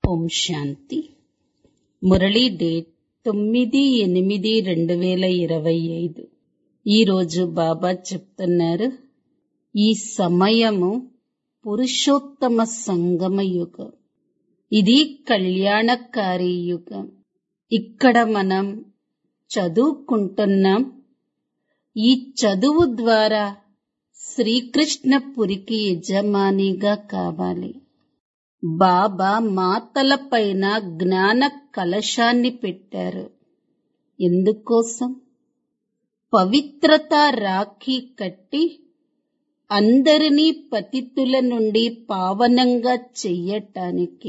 ఓం శాంతి Murali date తొమ్మిది ఎనిమిది రెండు వేల ఇరవై ఐదు ఈరోజు బాబా చెప్తున్నారు ఈ సమయము పురుషోత్తమ సంగమ యుగం ఇది కళ్యాణకారి యుగం ఇక్కడ మనం చదువుకుంటున్నాం ఈ చదువు ద్వారా శ్రీకృష్ణపురికి యజమానిగా కావాలి బాబా మాతలపైన జ్ఞాన కలశాన్ని పెట్టారు ఎందుకోసం పవిత్రత రాఖీ కట్టి అందరినీ పతితుల నుండి పావనంగా చెయ్యటానికి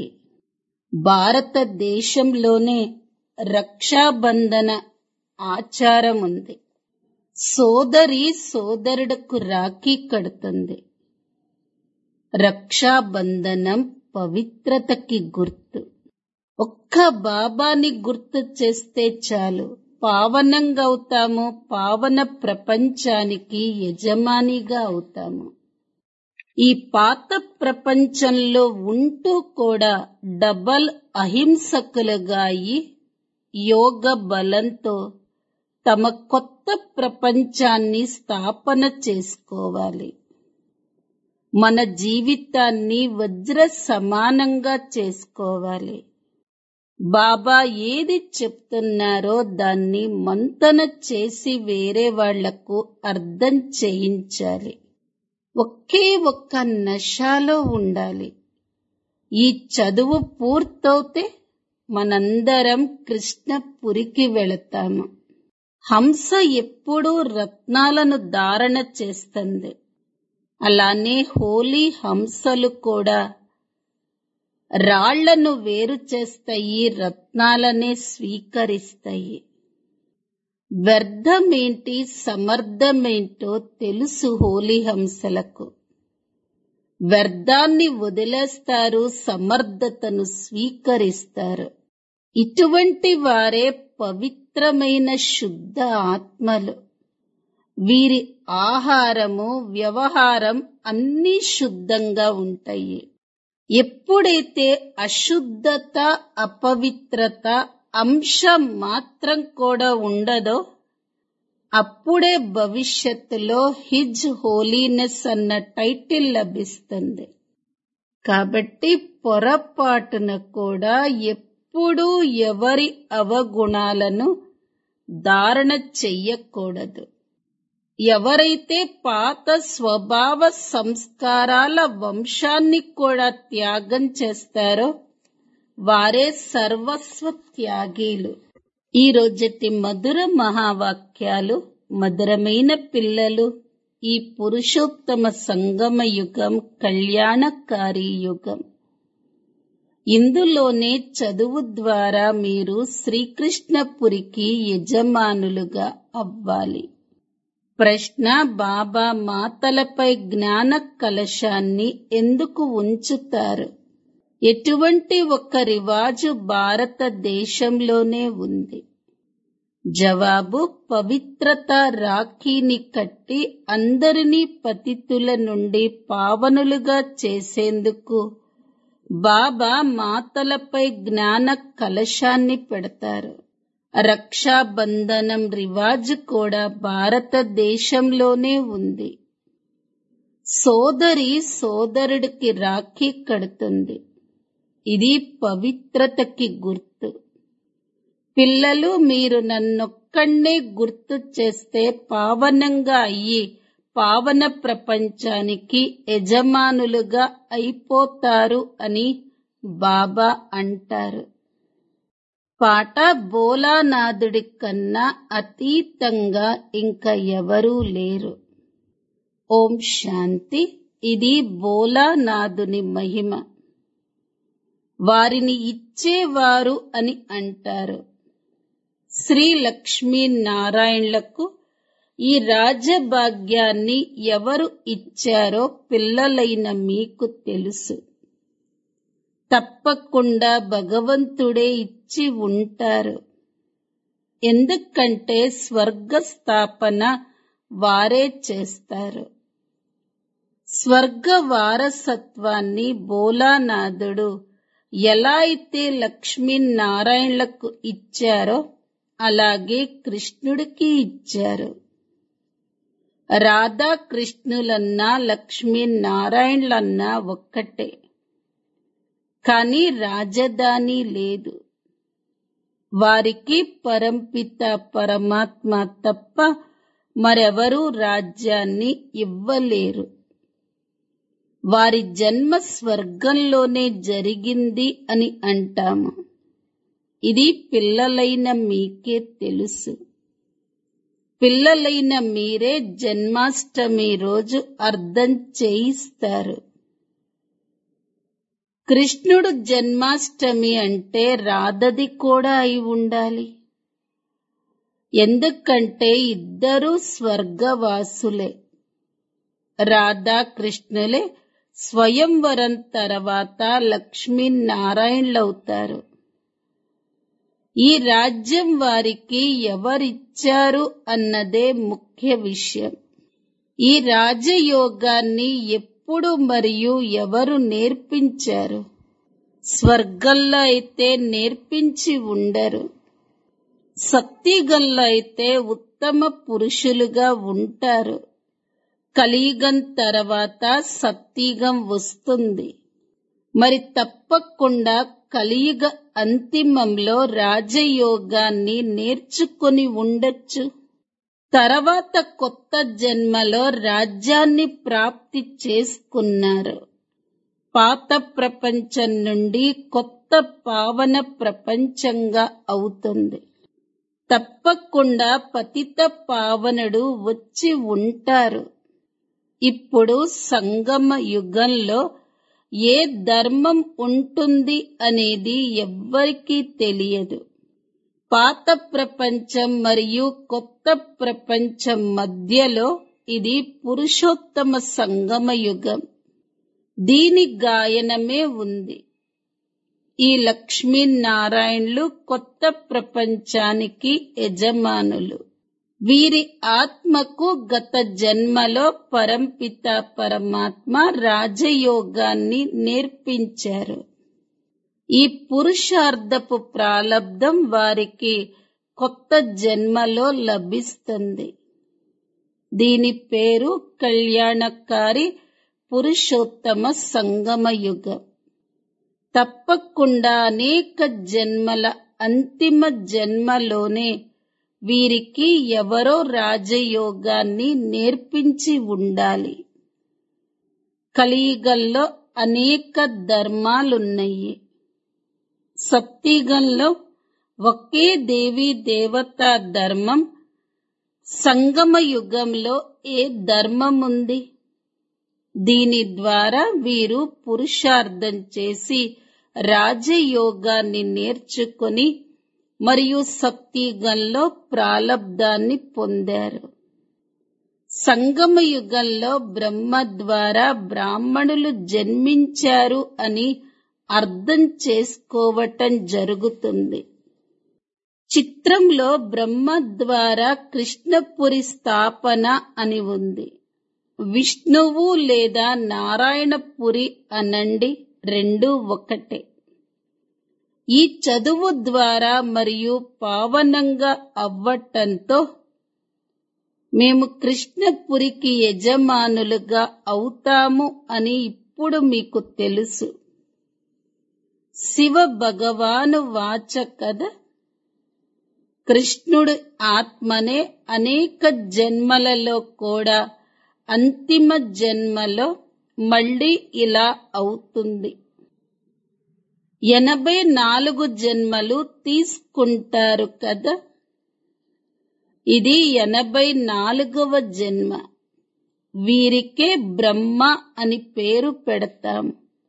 భారతదేశంలోనే రక్షాబంధన ఆచారం ఉంది సోదరి సోదరుడుకు రాఖీ కడుతుంది రక్షాబంధనం పవిత్రతకి గుర్తు ఒక్క బాబాని గుర్తు చేస్తే చాలు పావనంగా అవుతాము పావన ప్రపంచానికి యజమానిగా అవుతాము ఈ పాత ప్రపంచంలో ఉంటూ కూడా డబల్ అహింసకులుగా అయి యోగ బలంతో తమ కొత్త ప్రపంచాన్ని స్థాపన చేసుకోవాలి మన జీవితాన్ని వజ్ర సమానంగా చేసుకోవాలి బాబా ఏది చెప్తున్నారో దాన్ని మంతన చేసి వేరే వాళ్లకు అర్థం చేయించాలి ఒకే ఒక్క నశాలో ఉండాలి ఈ చదువు పూర్తవుతే మనందరం కృష్ణపురికి వెళతాము హంస ఎప్పుడూ రత్నాలను ధారణ చేస్తుంది అలానే హోలీ హంసలు కూడా రాళ్లను వేరు చేస్తాయి రత్నాలనే స్వీకరిస్తాయి వ్యర్థమేంటి సమర్థమేంటో తెలుసు హోలీ హంసలకు వ్యర్థాన్ని వదిలేస్తారు సమర్థతను స్వీకరిస్తారు ఇటువంటి వారే పవిత్రమైన శుద్ధ ఆత్మలు వీరి ఆహారము వ్యవహారం అన్నీ శుద్ధంగా ఉంటాయి ఎప్పుడైతే అశుద్ధత అపవిత్రత అంశం మాత్రం కూడా ఉండదో అప్పుడే భవిష్యత్తులో హిజ్ హోలీనెస్ అన్న టైటిల్ లభిస్తుంది కాబట్టి పొరపాటున కూడా ఎప్పుడూ ఎవరి అవగుణాలను ధారణ చెయ్యకూడదు ఎవరైతే పాత స్వభావ సంస్కారాల వంశాన్ని కూడా త్యాగం చేస్తారో వారే సర్వస్వ త్యాగీలు ఈ రోజటి మధుర మహావాక్యాలు మధురమైన పిల్లలు ఈ పురుషోత్తమ సంగమ యుగం కళ్యాణకారి యుగం ఇందులోనే చదువు ద్వారా మీరు శ్రీకృష్ణపురికి యజమానులుగా అవ్వాలి ప్రశ్న బాబా మాతలపై జ్ఞాన కలశాన్ని ఎందుకు ఉంచుతారు ఎటువంటి ఒక రివాజు భారతదేశంలోనే ఉంది జవాబు పవిత్రత రాఖీని కట్టి అందరినీ పతితుల నుండి పావనులుగా చేసేందుకు బాబా మాతలపై జ్ఞాన కలశాన్ని పెడతారు రక్షాబంధనం రివాజు కూడా భారతదేశంలోనే ఉంది సోదరి సోదరుడికి రాఖీ కడుతుంది ఇది పవిత్రతకి గుర్తు పిల్లలు మీరు నన్నొక్కడే గుర్తు చేస్తే పావనంగా అయ్యి పావన ప్రపంచానికి యజమానులుగా అయిపోతారు అని బాబా అంటారు పాట బోలానాథుడి కన్నా అతీతంగా ఇంకా ఎవరూ లేరు ఓం శాంతి ఇది బోలానాథుని మహిమ వారిని ఇచ్చేవారు అని అంటారు శ్రీ లక్ష్మీ నారాయణలకు ఈ రాజభాగ్యాన్ని ఎవరు ఇచ్చారో పిల్లలైన మీకు తెలుసు తప్పకుండా భగవంతుడే ఇచ్చి ఉంటారు ఎందుకంటే స్వర్గ స్థాపన వారే చేస్తారు స్వర్గ వారసత్వాన్ని బోలానాథుడు ఎలా అయితే లక్ష్మీనారాయణలకు ఇచ్చారో అలాగే కృష్ణుడికి ఇచ్చారు రాధాకృష్ణులన్నా లక్ష్మీనారాయణలన్నా ఒక్కటే కానీ రాజధాని లేదు వారికి పరంపిత పరమాత్మ తప్ప మరెవరూ రాజ్యాన్ని ఇవ్వలేరు వారి జన్మ స్వర్గంలోనే జరిగింది అని అంటాము ఇది పిల్లలైన మీకే తెలుసు పిల్లలైన మీరే జన్మాష్టమి రోజు అర్థం చేయిస్తారు కృష్ణుడు జన్మాష్టమి అంటే రాధది కూడా అయి ఉండాలి ఎందుకంటే ఇద్దరూ స్వర్గవాసులే రాధాకృష్ణులే స్వయంవరం తర్వాత లక్ష్మీనారాయణలవుతారు ఈ రాజ్యం వారికి ఎవరిచ్చారు అన్నదే ముఖ్య విషయం ఈ రాజయోగాన్ని ఎప్పుడు మరియు ఎవరు నేర్పించారు స్వర్గంలో అయితే నేర్పించి ఉండరు శక్తిగంలో అయితే ఉత్తమ పురుషులుగా ఉంటారు కలియుగం తర్వాత సత్యుగం వస్తుంది మరి తప్పకుండా కలియుగ అంతిమంలో రాజయోగాన్ని నేర్చుకుని ఉండొచ్చు తర్వాత కొత్త జన్మలో రాజ్యాన్ని ప్రాప్తి చేసుకున్నారు పాత ప్రపంచం నుండి కొత్త పావన ప్రపంచంగా అవుతుంది తప్పకుండా పతిత పావనుడు వచ్చి ఉంటారు ఇప్పుడు సంగమ యుగంలో ఏ ధర్మం ఉంటుంది అనేది ఎవ్వరికీ తెలియదు పాత ప్రపంచం మరియు కొత్త ప్రపంచం మధ్యలో ఇది పురుషోత్తమ సంగమ యుగం దీని గాయనమే ఉంది ఈ లక్ష్మీనారాయణులు కొత్త ప్రపంచానికి యజమానులు వీరి ఆత్మకు గత జన్మలో పరంపిత పరమాత్మ రాజయోగాన్ని నేర్పించారు ఈ పురుషార్థపు ప్రాలబ్ధం వారికి కొత్త జన్మలో లభిస్తుంది దీని పేరు కళ్యాణకారి పురుషోత్తమ సంగమ యుగం తప్పకుండా అనేక జన్మల అంతిమ జన్మలోనే వీరికి ఎవరో రాజయోగాన్ని నేర్పించి ఉండాలి కలియుగంలో అనేక ధర్మాలున్నాయి సత్యుగంలో ఒకే దేవి దేవతా ధర్మం సంగమ యుగంలో ఏ ధర్మం ఉంది దీని ద్వారా వీరు పురుషార్థం చేసి రాజయోగాన్ని నేర్చుకుని మరియు సత్యుగంలో ప్రాలబ్ధాన్ని పొందారు సంగమ యుగంలో బ్రహ్మ ద్వారా బ్రాహ్మణులు జన్మించారు అని అర్థం చేసుకోవటం జరుగుతుంది చిత్రంలో బ్రహ్మ ద్వారా కృష్ణపురి స్థాపన అని ఉంది విష్ణువు లేదా నారాయణపురి అనండి రెండు ఒకటే ఈ చదువు ద్వారా మరియు పావనంగా అవ్వటంతో మేము కృష్ణపురికి యజమానులుగా అవుతాము అని ఇప్పుడు మీకు తెలుసు శివ భగవాను వాచ కదా కృష్ణుడు ఆత్మనే అనేక జన్మలలో కూడా అంతిమ జన్మలో మళ్ళీ ఇలా అవుతుంది ఎనభై నాలుగు జన్మలు తీసుకుంటారు కదా ఇది ఎనభై నాలుగవ జన్మ వీరికే బ్రహ్మ అని పేరు పెడతాం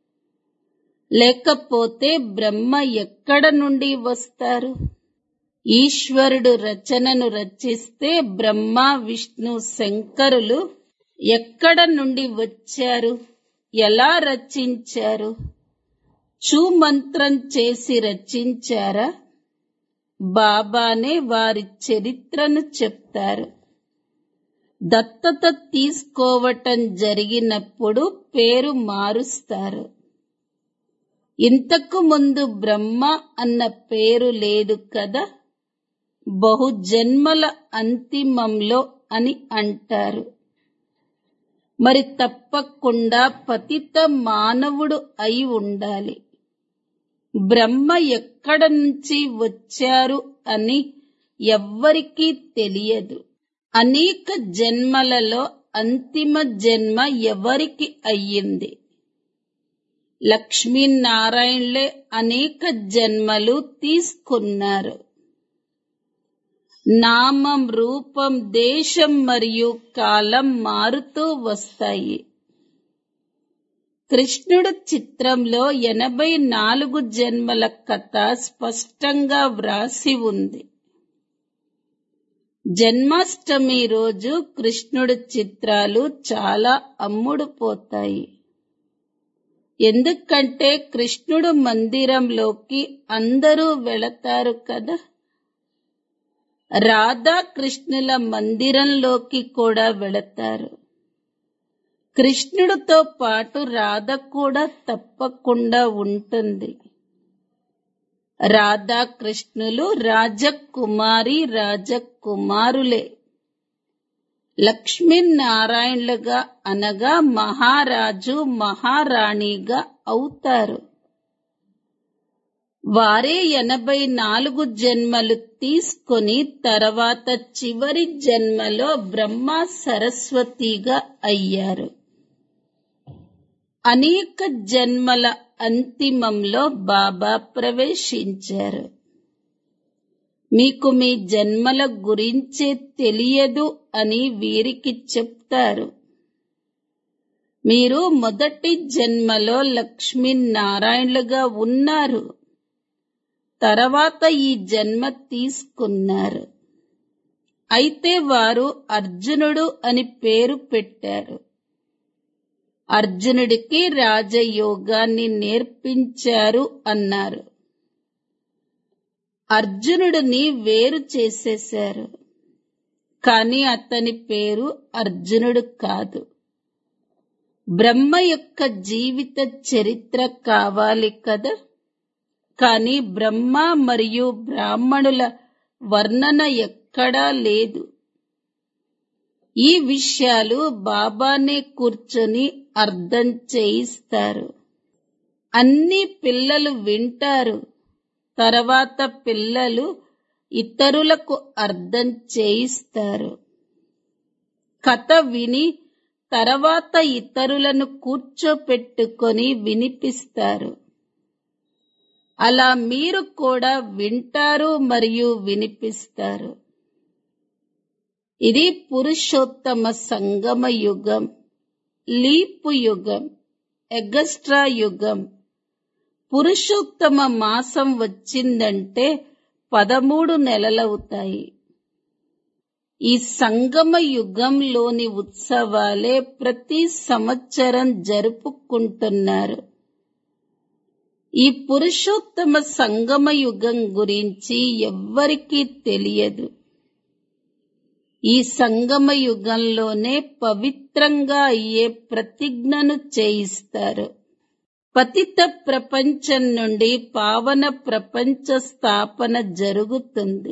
లేకపోతే బ్రహ్మ ఎక్కడ నుండి వస్తారు ఈశ్వరుడు రచనను రచిస్తే బ్రహ్మ విష్ణు శంకరులు ఎక్కడ నుండి వచ్చారు ఎలా రచించారు చూమంత్రం చేసి రచించారా బాబానే వారి చరిత్రను చెప్తారు దత్తత తీసుకోవటం జరిగినప్పుడు పేరు మారుస్తారు ఇంతకు ముందు బ్రహ్మ అన్న పేరు లేదు కదా బహు జన్మల అంతిమంలో అని అంటారు మరి తప్పకుండా పతిత మానవుడు అయి ఉండాలి బ్రహ్మ ఎక్కడ నుంచి వచ్చారు అని ఎవ్వరికీ తెలియదు అనేక జన్మలలో అంతిమ జన్మ ఎవరికి అయ్యింది లక్ష్మీనారాయణలే అనేక జన్మలు తీసుకున్నారు నామం రూపం దేశం మరియు కాలం మారుతూ వస్తాయి కృష్ణుడు చిత్రంలో ఎనభై నాలుగు జన్మల కథ స్పష్టంగా వ్రాసి ఉంది జన్మాష్టమి రోజు కృష్ణుడు చిత్రాలు చాలా అమ్ముడుపోతాయి ఎందుకంటే కృష్ణుడు మందిరంలోకి అందరూ వెళతారు కదా రాధా కృష్ణుల మందిరంలోకి కూడా వెళతారు కృష్ణుడితో పాటు రాధ కూడా తప్పకుండా ఉంటుంది రాధా కృష్ణులు రాజకుమారి రాజకుమారులే లక్ష్మీనారాయణలుగా అనగా మహారాజు మహారాణిగా అవుతారు వారే ఎనభై నాలుగు జన్మలు తీసుకొని తర్వాత చివరి జన్మలో బ్రహ్మ సరస్వతిగా అయ్యారు అనేక జన్మల అంతిమంలో బాబా ప్రవేశించారు మీకు మీ జన్మల గురించే తెలియదు అని వీరికి చెప్తారు మీరు మొదటి జన్మలో లక్ష్మీనారాయణులుగా ఉన్నారు తర్వాత ఈ జన్మ తీసుకున్నారు అయితే వారు అర్జునుడు అని పేరు పెట్టారు అర్జునుడికి రాజయోగాన్ని నేర్పించారు అన్నారు అర్జునుడిని వేరు చేసేశారు కాని అతని పేరు అర్జునుడు కాదు బ్రహ్మ యొక్క జీవిత చరిత్ర కావాలి కదా కాని బ్రహ్మ మరియు బ్రాహ్మణుల వర్ణన ఎక్కడా లేదు ఈ విషయాలు బాబానే కూర్చొని అర్థం చేయిస్తారు అన్ని పిల్లలు వింటారు తర్వాత పిల్లలు ఇతరులకు అర్థం చేయిస్తారు కథ విని తర్వాత ఇతరులను కూర్చోపెట్టుకొని వినిపిస్తారు అలా మీరు కూడా వింటారు మరియు వినిపిస్తారు ఇది పురుషోత్తమ సంగమ యుగం లీపు యుగం ఎగస్ట్రా యుగం పురుషోత్తమ మాసం వచ్చిందంటే పదమూడు నెలలవుతాయి ఈ సంగమ యుగంలోని ఉత్సవాలే ప్రతి సంవత్సరం జరుపుకుంటున్నారు ఈ పురుషోత్తమ సంగమ యుగం గురించి ఎవ్వరికీ తెలియదు ఈ సంగమ యుగంలోనే పవిత్రంగా అయ్యే ప్రతిజ్ఞను చేయిస్తారు పతిత ప్రపంచం నుండి పావన ప్రపంచ స్థాపన జరుగుతుంది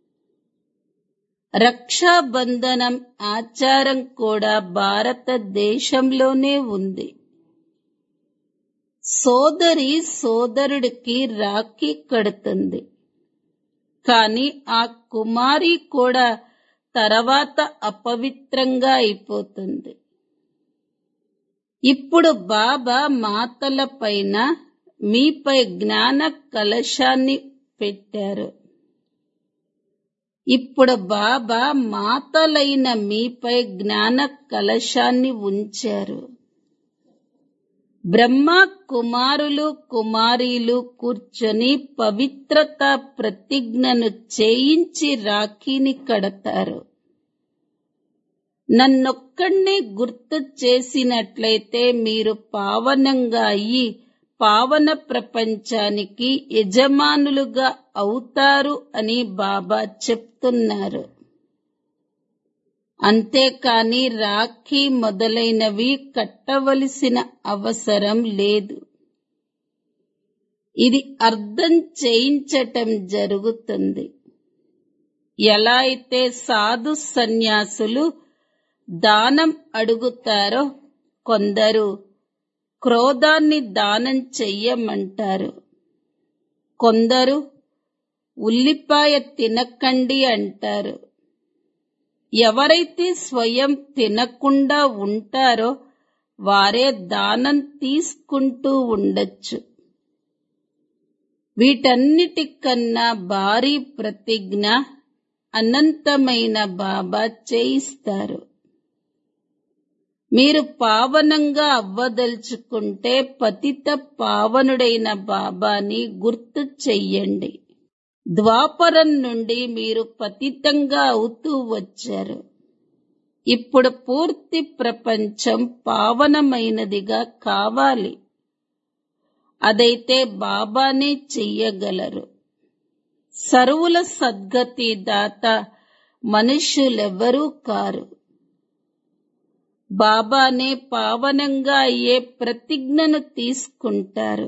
రక్షాబంధనం ఆచారం కూడా భారతదేశంలోనే ఉంది సోదరి సోదరుడికి రాఖీ కడుతుంది కాని ఆ కుమారి కూడా తర్వాత అపవిత్రంగా అయిపోతుంది ఇప్పుడు బాబా మాతల పైన మీపై జ్ఞాన కలశాన్ని పెట్టారు ఇప్పుడు బాబా మాతలైన మీపై జ్ఞాన కలశాన్ని ఉంచారు బ్రహ్మ కుమారులు కుమారీలు కూర్చొని పవిత్రత ప్రతిజ్ఞను చేయించి రాఖీని కడతారు నన్నొక్కడిని గుర్తు చేసినట్లయితే మీరు పావనంగా అయ్యి పావన ప్రపంచానికి యజమానులుగా అవుతారు అని బాబా చెప్తున్నారు అంతేకాని రాఖీ మొదలైనవి కట్టవలసిన అవసరం లేదు ఇది అర్థం చేయించటం జరుగుతుంది ఎలా అయితే సాధు సన్యాసులు దానం అడుగుతారో కొందరు క్రోధాన్ని దానం చెయ్యమంటారు కొందరు ఉల్లిపాయ తినకండి అంటారు ఎవరైతే స్వయం తినకుండా ఉంటారో వారే దానం తీసుకుంటూ ఉండొచ్చు వీటన్నిటికన్నా భారీ ప్రతిజ్ఞ అనంతమైన బాబా చేయిస్తారు మీరు పావనంగా అవ్వదలుచుకుంటే పతిత పావనుడైన బాబాని గుర్తు చెయ్యండి ద్వాపరం నుండి మీరు పతితంగా అవుతూ వచ్చారు ఇప్పుడు పూర్తి ప్రపంచం పావనమైనదిగా కావాలి అదైతే బాబానే చెయ్యగలరు సరువుల సద్గతి దాత మనుష్యులెవ్వరూ కారు బాబానే పావనంగా అయ్యే ప్రతిజ్ఞను తీసుకుంటారు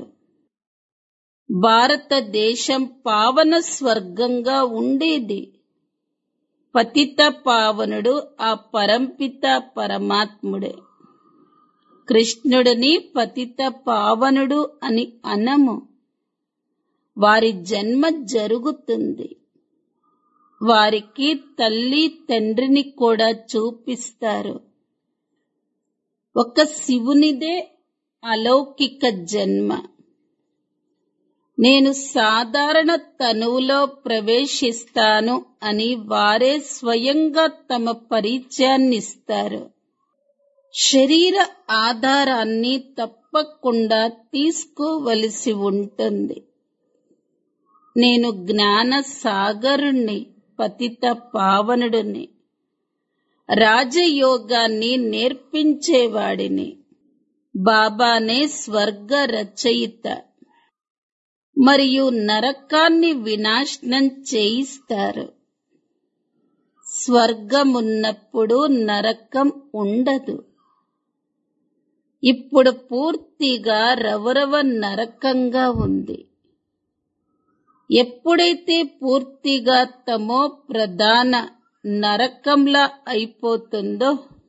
భారతదేశం పావన స్వర్గంగా ఉండేది పతిత పావనుడు ఆ పరంపిత పరమాత్ముడే కృష్ణుడిని పతిత పావనుడు అని అనము వారి జన్మ జరుగుతుంది వారికి తల్లి తండ్రిని కూడా చూపిస్తారు ఒక శివునిదే అలౌకిక జన్మ నేను సాధారణ తనువులో ప్రవేశిస్తాను అని వారే స్వయంగా తమ పరిచయాన్నిస్తారు శరీర ఆధారాన్ని తప్పకుండా తీసుకోవలసి ఉంటుంది నేను జ్ఞాన సాగరుణ్ణి పతిత పావనుడిని రాజయోగాన్ని నేర్పించేవాడిని బాబానే స్వర్గ రచయిత మరియు నరకాన్ని వినాశనం చేయిస్తారు స్వర్గమున్నప్పుడు నరకం ఉండదు ఇప్పుడు పూర్తిగా రవరవ నరకంగా ఉంది ఎప్పుడైతే పూర్తిగా తమో ప్రధాన నరకంలా అయిపోతుందో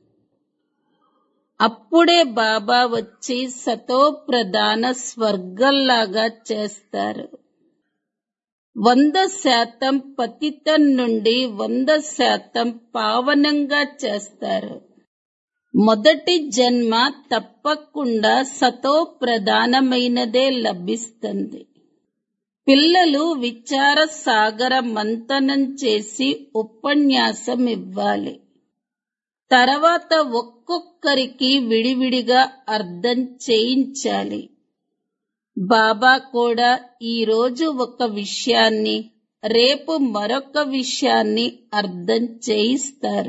అప్పుడే బాబా వచ్చి సతో ప్రధాన స్వర్గంలాగా చేస్తారు వంద శాతం పతితం నుండి వంద శాతం పావనంగా చేస్తారు మొదటి జన్మ తప్పకుండా సతో ప్రధానమైనదే లభిస్తుంది పిల్లలు విచార సాగర మంతనం చేసి ఉపన్యాసం ఇవ్వాలి తర్వాత ఒక్కొక్కరికి విడివిడిగా అర్థం చేయించాలి బాబా కూడా ఈ రోజు ఒక విషయాన్ని రేపు మరొక విషయాన్ని అర్థం చేయిస్తారు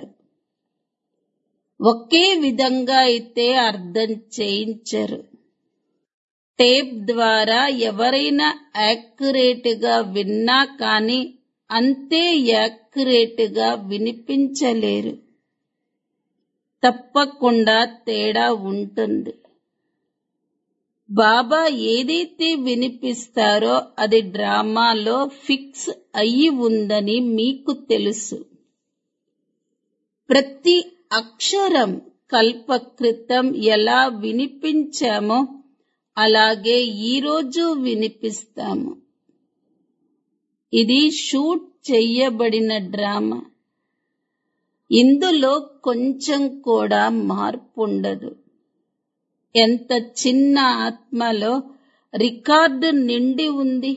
ఒకే విధంగా అయితే అర్థం చేయించరు టేప్ ద్వారా ఎవరైనా యాక్యురేట్ గా విన్నా కానీ అంతే యాక్యురేట్ గా వినిపించలేరు తప్పకుండా తేడా ఉంటుంది బాబా ఏదైతే వినిపిస్తారో అది డ్రామాలో ఫిక్స్ అయి ఉందని మీకు తెలుసు ప్రతి అక్షరం కల్పకృతం ఎలా వినిపించామో అలాగే ఈరోజు వినిపిస్తాము ఇది షూట్ చెయ్యబడిన డ్రామా ఇందులో కొంచెం కూడా మార్పు ఉండదు ఎంత చిన్న ఆత్మలో రికార్డు నిండి ఉంది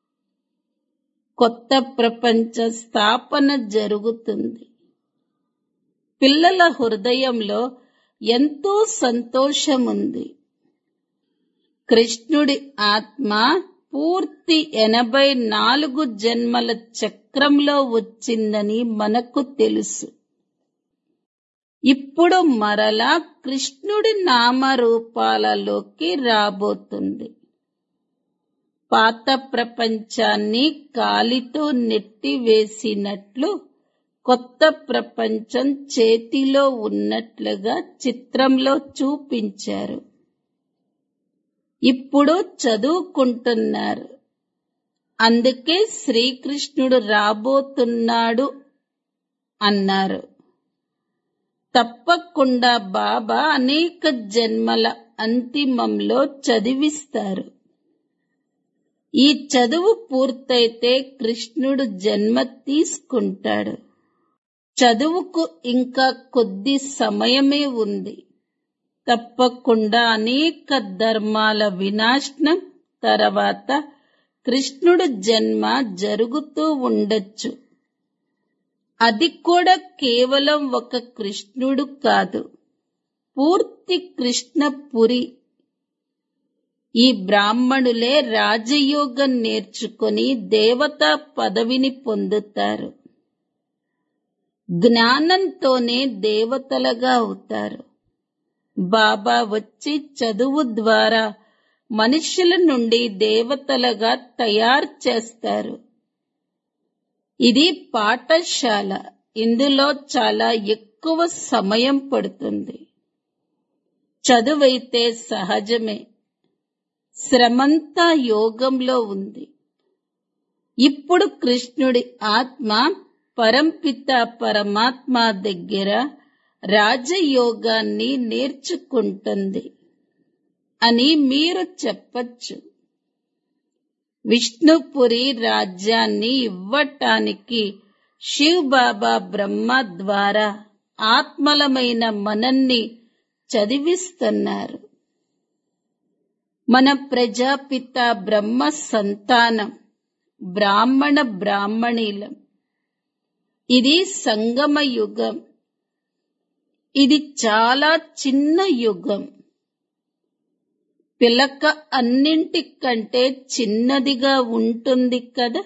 కొత్త ప్రపంచ స్థాపన జరుగుతుంది పిల్లల హృదయంలో ఎంతో సంతోషం ఉంది కృష్ణుడి ఆత్మ పూర్తి ఎనభై నాలుగు జన్మల చక్రంలో వచ్చిందని మనకు తెలుసు ఇప్పుడు మరలా కృష్ణుడి నామరూపాలలోకి రాబోతుంది పాత ప్రపంచాన్ని కాలితో నెట్టివేసినట్లు కొత్త ప్రపంచం చేతిలో ఉన్నట్లుగా చిత్రంలో చూపించారు ఇప్పుడు చదువుకుంటున్నారు అందుకే శ్రీకృష్ణుడు రాబోతున్నాడు అన్నారు తప్పకుండా బాబా అనేక జన్మల అంతిమంలో చదివిస్తారు ఈ చదువు పూర్తయితే కృష్ణుడు జన్మ తీసుకుంటాడు చదువుకు ఇంకా కొద్ది సమయమే ఉంది తప్పకుండా అనేక ధర్మాల వినాశనం తర్వాత కృష్ణుడు జన్మ జరుగుతూ ఉండొచ్చు అది కూడా కేవలం ఒక కృష్ణుడు కాదు పూర్తి కృష్ణపురి ఈ బ్రాహ్మణులే రాజయోగం నేర్చుకుని దేవతా పదవిని పొందుతారు జ్ఞానంతోనే దేవతలుగా అవుతారు బాబా వచ్చి చదువు ద్వారా మనుషుల నుండి దేవతలుగా తయారు చేస్తారు ఇది పాఠశాల ఇందులో చాలా ఎక్కువ సమయం పడుతుంది చదువైతే సహజమే శ్రమంతా యోగంలో ఉంది ఇప్పుడు కృష్ణుడి ఆత్మ పరంపిత పరమాత్మ దగ్గర రాజయోగాన్ని నేర్చుకుంటుంది అని మీరు చెప్పచ్చు విష్ణుపురి రాజ్యాన్ని ఇవ్వటానికి శివ్ బాబా బ్రహ్మ ద్వారా ఆత్మలమైన మనల్ని చదివిస్తున్నారు మన ప్రజాపిత బ్రహ్మ సంతానం బ్రాహ్మణ బ్రాహ్మణీలం ఇది సంగమ యుగం ఇది చాలా చిన్న యుగం పిలక అన్నింటికంటే చిన్నదిగా ఉంటుంది కదా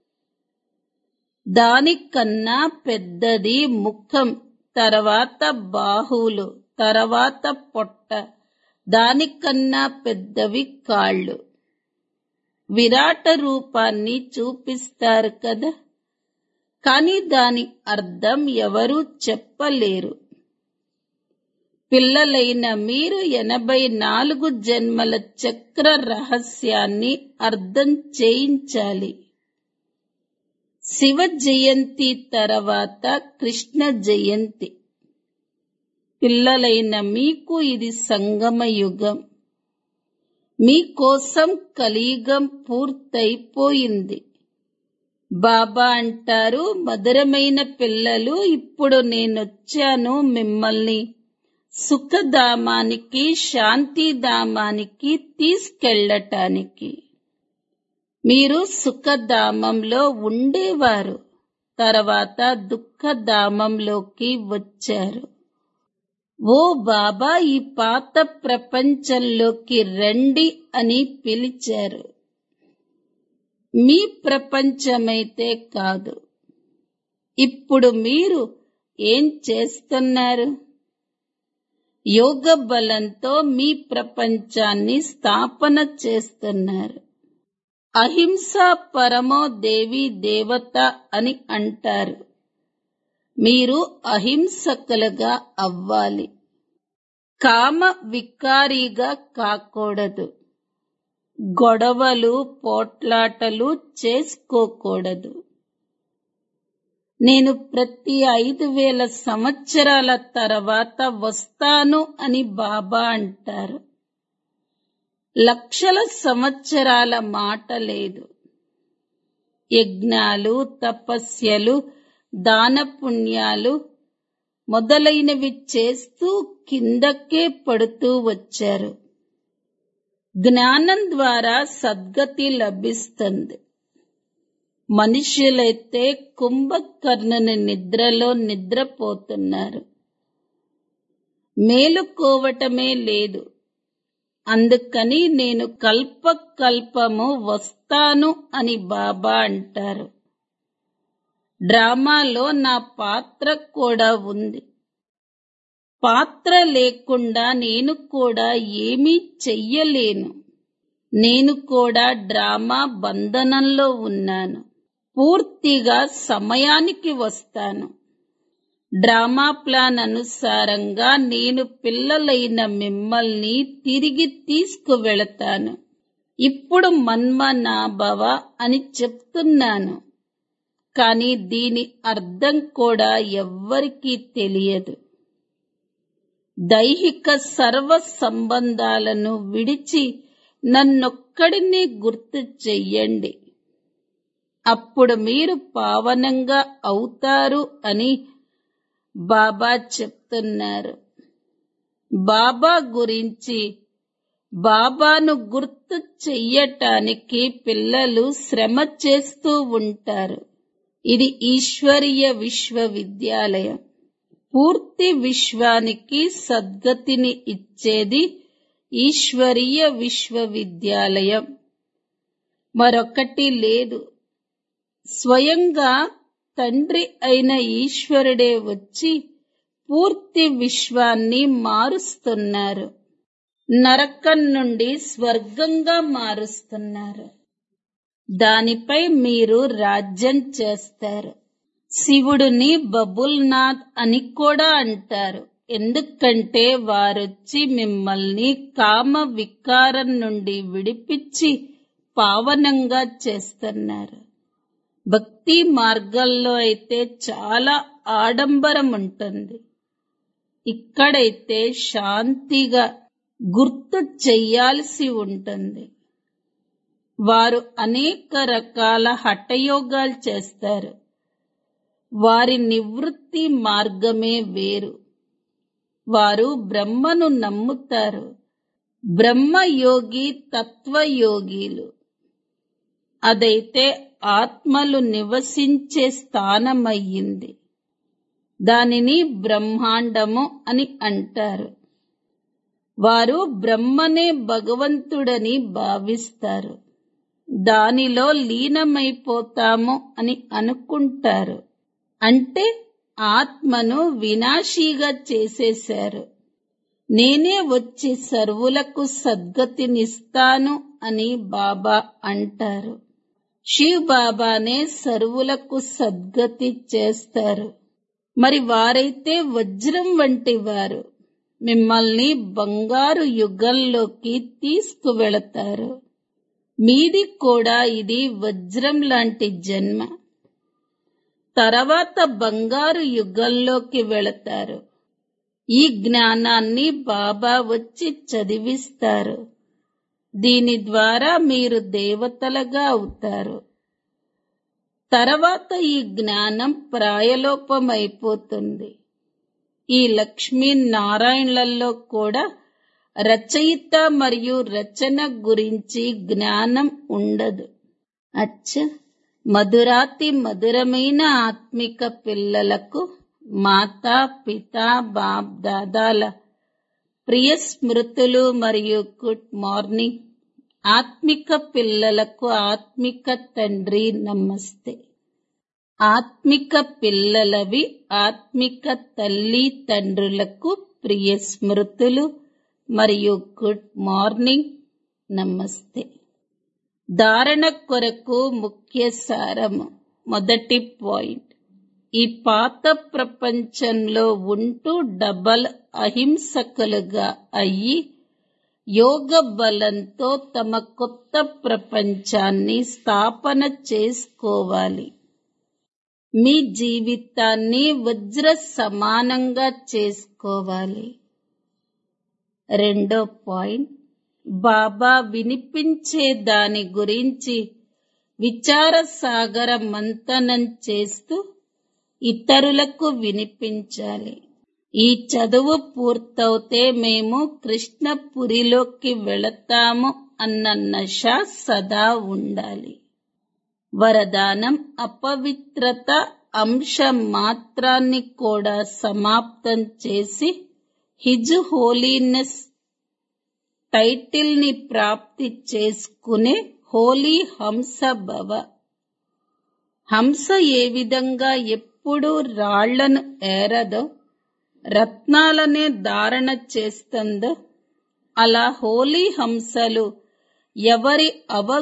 దానికన్నా పెద్దది ముఖం తర్వాత బాహువులు తర్వాత పొట్ట దానికన్నా పెద్దవి కాళ్ళు విరాట రూపాన్ని చూపిస్తారు కదా కానీ దాని అర్థం ఎవరూ చెప్పలేరు పిల్లలైన మీరు ఎనభై నాలుగు జన్మల చక్ర రహస్యాన్ని అర్థం చేయించాలి శివ జయంతి తర్వాత కృష్ణ జయంతి పిల్లలైన మీకు ఇది సంగమ యుగం మీకోసం కలియుగం పూర్తయిపోయింది బాబా అంటారు మధురమైన పిల్లలు ఇప్పుడు నేనొచ్చాను మిమ్మల్ని సుఖధామానికి శాంతిధామానికి తీసుకెళ్ళటానికి మీరు సుఖధామంలో ఉండేవారు తర్వాత దుఃఖధామంలోకి వచ్చారు ఓ బాబా ఈ పాత ప్రపంచంలోకి రండి అని పిలిచారు మీ ప్రపంచమైతే కాదు ఇప్పుడు మీరు ఏం చేస్తున్నారు యోగ బలంతో మీ ప్రపంచాన్ని స్థాపన చేస్తున్నారు అహింస పరమో దేవి దేవత అని అంటారు మీరు అహింసకులుగా అవ్వాలి కామ వికారిగా కాకూడదు గొడవలు పోట్లాటలు చేసుకోకూడదు నేను ప్రతి ఐదు వేల సంవత్సరాల తర్వాత వస్తాను అని బాబా అంటారు లక్షల సంవత్సరాల మాట లేదు యజ్ఞాలు తపస్యలు దాన పుణ్యాలు మొదలైనవి చేస్తూ కిందకే పడుతూ వచ్చారు జ్ఞానం ద్వారా సద్గతి లభిస్తుంది మనుషులైతే కుంభకర్ణుని నిద్రలో నిద్రపోతున్నారు మేలుకోవటమే లేదు అందుకని నేను కల్ప కల్పము వస్తాను అని బాబా అంటారు డ్రామాలో నా పాత్ర కూడా ఉంది పాత్ర లేకుండా నేను కూడా ఏమీ చెయ్యలేను నేను కూడా డ్రామా బంధనంలో ఉన్నాను పూర్తిగా సమయానికి వస్తాను డ్రామా ప్లాన్ అనుసారంగా నేను పిల్లలైన మిమ్మల్ని తిరిగి తీసుకువెళతాను ఇప్పుడు మన్మనాభవ అని చెప్తున్నాను కానీ దీని అర్థం కూడా ఎవ్వరికీ తెలియదు దైహిక సర్వ సంబంధాలను విడిచి నన్నొక్కడిని గుర్తు చెయ్యండి అప్పుడు మీరు పావనంగా అవుతారు అని బాబా చెప్తున్నారు బాబా గురించి బాబాను గుర్తు చెయ్యటానికి పిల్లలు శ్రమ చేస్తూ ఉంటారు ఇది ఈశ్వరీయ విశ్వవిద్యాలయం పూర్తి విశ్వానికి సద్గతిని ఇచ్చేది ఈశ్వరీయ విశ్వవిద్యాలయం మరొకటి లేదు స్వయంగా తండ్రి అయిన ఈశ్వరుడే వచ్చి పూర్తి విశ్వాన్ని మారుస్తున్నారు నరకం నుండి స్వర్గంగా మారుస్తున్నారు దానిపై మీరు రాజ్యం చేస్తారు శివుడిని బబుల్నాథ్ అని కూడా అంటారు ఎందుకంటే వారొచ్చి మిమ్మల్ని కామ వికారం నుండి విడిపించి పావనంగా చేస్తున్నారు భక్తి మార్గంలో అయితే చాలా ఆడంబరం ఉంటుంది ఇక్కడైతే శాంతిగా గుర్తు చెయ్యాల్సి ఉంటుంది వారు అనేక రకాల హఠయోగాలు చేస్తారు వారి నివృత్తి మార్గమే వేరు వారు బ్రహ్మను నమ్ముతారు బ్రహ్మయోగి తత్వయోగిలు అదైతే ఆత్మలు నివసించే స్థానమయ్యింది దానిని బ్రహ్మాండము అని అంటారు వారు బ్రహ్మనే భగవంతుడని భావిస్తారు దానిలో లీనమైపోతాము అని అనుకుంటారు అంటే ఆత్మను వినాశీగా చేసేశారు నేనే వచ్చి సర్వులకు సద్గతినిస్తాను అని బాబా అంటారు శివ్ బాబానే సర్వులకు సద్గతి చేస్తారు మరి వారైతే వజ్రం వంటి వారు మిమ్మల్ని బంగారు యుగంలోకి తీసుకువెళతారు మీది కూడా ఇది వజ్రం లాంటి జన్మ తర్వాత బంగారు యుగంలోకి వెళతారు ఈ జ్ఞానాన్ని బాబా వచ్చి చదివిస్తారు దీని ద్వారా మీరు దేవతలుగా అవుతారు తర్వాత ఈ జ్ఞానం ప్రాయలోపమైపోతుంది ఈ లక్ష్మీ నారాయణలలో కూడా రచయిత మరియు రచన గురించి జ్ఞానం ఉండదు అచ్చ మధురాతి మధురమైన ఆత్మిక పిల్లలకు మాతా పిత బాప్ దాదాల ప్రియ స్మృతులు మరియు గుడ్ మార్నింగ్ ఆత్మిక పిల్లలకు ఆత్మిక తండ్రి నమస్తే ఆత్మిక పిల్లలవి ఆత్మిక తల్లి తండ్రులకు ప్రియ స్మృతులు మరియు గుడ్ మార్నింగ్ నమస్తే ధారణ కొరకు ముఖ్య సారము మొదటి పాయింట్ ఈ పాత ప్రపంచంలో ఉంటూ డబల్ అహింసకులుగా అయ్యి యోగ బలంతో తమ కొత్త ప్రపంచాన్ని స్థాపన చేసుకోవాలి మీ జీవితాన్ని వజ్ర సమానంగా చేసుకోవాలి రెండో పాయింట్ బాబా వినిపించే దాని గురించి విచార సాగర మంతనం చేస్తూ ఇతరులకు వినిపించాలి ఈ చదువు పూర్తవుతే మేము కృష్ణపురిలోకి వెళతాము అన్న నష సదా ఉండాలి వరదానం అపవిత్రత అంశ మాత్రాన్ని కూడా సమాప్తం చేసి హిజ్ హోలీనెస్ టైటిల్ ని ప్రాప్తి చేసుకునే హోలీ హంస భవ హంస ఏ విధంగా ఎప్పుడు రాళ్లను ఏరదో రత్నాలనే ధారణ చేస్తుందో అలా హోలీ హంసలు ఎవరి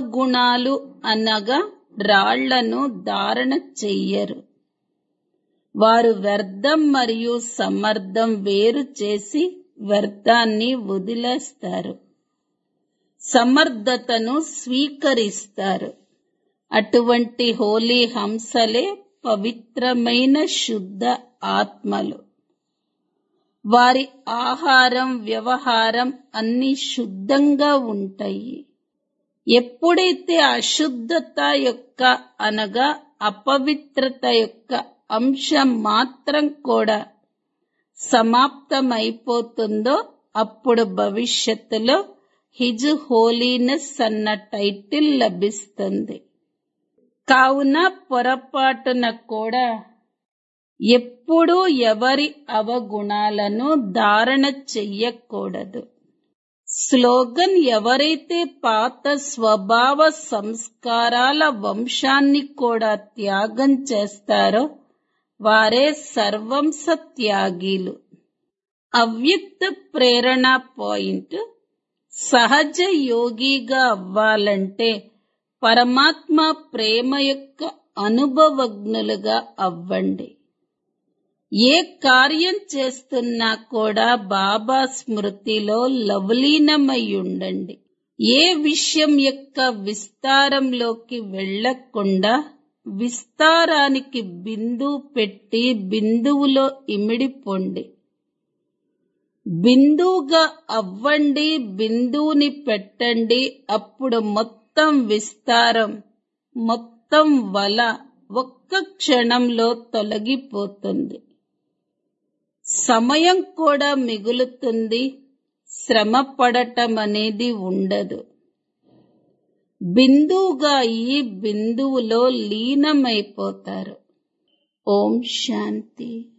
అవగుణాలు అనగా రాళ్లను ధారణ చెయ్యరు వారు వ్యర్థం మరియు సమర్థం వేరు చేసి వ్యర్థాన్ని వదిలేస్తారు సమర్థతను స్వీకరిస్తారు అటువంటి హోలీ హంసలే పవిత్రమైన శుద్ధ ఆత్మలు వారి ఆహారం వ్యవహారం అన్ని శుద్ధంగా ఉంటాయి ఎప్పుడైతే అశుద్ధత యొక్క అనగా అపవిత్రత యొక్క అంశం మాత్రం కూడా సమాప్తమైపోతుందో అప్పుడు భవిష్యత్తులో హిజ్ హోలీనెస్ అన్న టైటిల్ లభిస్తుంది కావున పొరపాటున కూడా ఎప్పుడూ ఎవరి అవగుణాలను ధారణ చెయ్యకూడదు స్లోగన్ ఎవరైతే పాత స్వభావ సంస్కారాల వంశాన్ని కూడా త్యాగం చేస్తారో వారే సర్వంస త్యాగీలు అవ్యక్త ప్రేరణ పాయింట్ సహజ యోగిగా అవ్వాలంటే పరమాత్మ ప్రేమ యొక్క అనుభవజ్ఞులుగా అవ్వండి ఏ కార్యం చేస్తున్నా కూడా బాబా స్మృతిలో లవలీనమై ఉండండి ఏ విషయం యొక్క విస్తారంలోకి వెళ్లకుండా విస్తారానికి బిందు పెట్టి బిందువులో ఇమిడిపోండి బిందువుగా అవ్వండి బిందువుని పెట్టండి అప్పుడు మొత్తం విస్తారం మొత్తం వల ఒక్క క్షణంలో తొలగిపోతుంది సమయం కూడా మిగులుతుంది శ్రమ పడటం అనేది ఉండదు బిందువుగా ఈ బిందువులో లీనమైపోతారు ఓం శాంతి